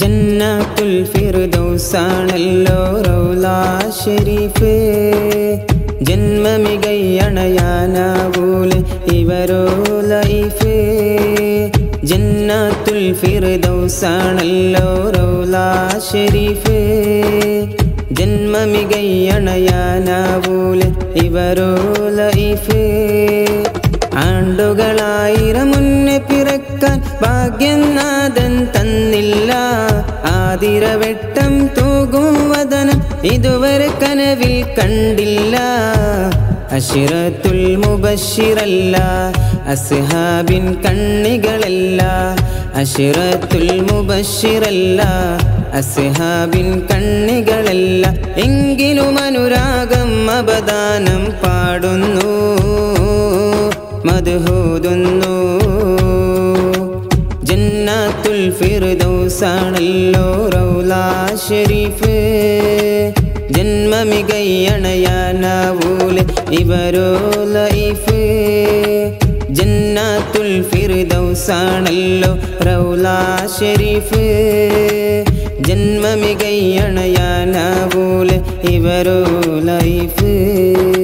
ജന്നാത്തുൽ ഫിർദൗസാണല്ലോ റൗല ഷരീഫ് ജന്മമികയണയാനാവൂലെ ഇവരോ ലൈഫ് ജന്നാത്തുൽ ഫിർദൗസാണല്ലോ റൗല ഷരീഫ് ജന്മമികയണയാനാവൂലെ ഇവരോ ലൈഫ് ആണ്ടുകളായിരം മുന്നേ പിറക്കാൻ ഭാഗ്യനാഥൻ തന്നില്ല ആതിരവെട്ടം തൂകും വദനം ഇതുവരെ കനവിൽ കണ്ടില്ല അഷിറത്തുൽ മുബഷിറല്ല അസ്ഹാബിൻ കണ്ണികളല്ല അഷിറത്തുൽ മുബഷിറല്ല അസ്ഹാബിൻ കണ്ണികളല്ല എങ്കിലും അനുരാഗം അപദാനം പാടുന്നു മധുഹൂതുന്നു ജന്നാത്തുൽ ഫിർദൗസാണല്ലോ റൗല ഷരീഫ് ജന്മമികയണയാനാവൂലെ ഇവരോ ലൈഫ് ജന്നാത്തുൽ ഫിർദൗസാണല്ലോ റൗല ഷരീഫ് ജന്മമികയണയാനാവൂലെ ഇവരോ ലൈഫ്